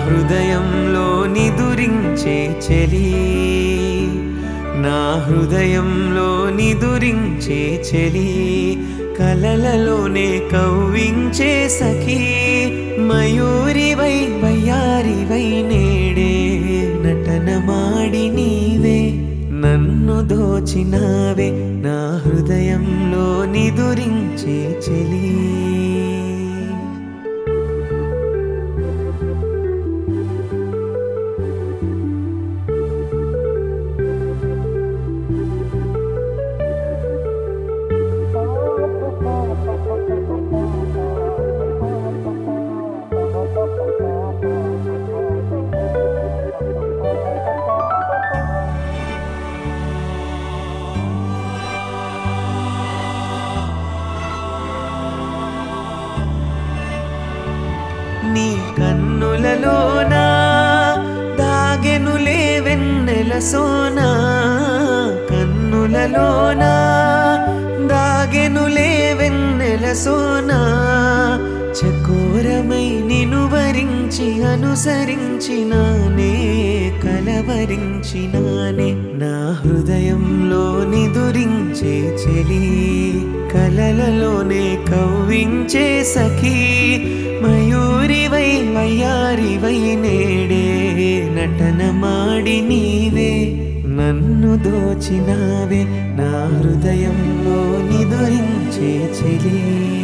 హృదయంలో నిదురించే చెలి నా హృదయంలో నిదురించే చెలి కలలలోనే కవ్వించే సఖీ మయూరివై వయ్యారివై నేడే నటన మాడి నీవే నన్ను దోచినావే నా హృదయంలో నిదురించే చెలి నీ కన్నులలోనా దాగెనులే వెన్నెల సోనా కన్నులలోనా దాగెనులే వెన్నెల సోనా చకోరమై నిను వరించి అనుసరించినానే కలవరించినానే నా హృదయంలో నిదురించే చెలి కలలలోనే కవ్వించే సఖీ మయూరివై వయ్యారివై నేడే నటన మాడి నీవే నన్ను దోచినావే నా హృదయంలో నిదురించే చెలి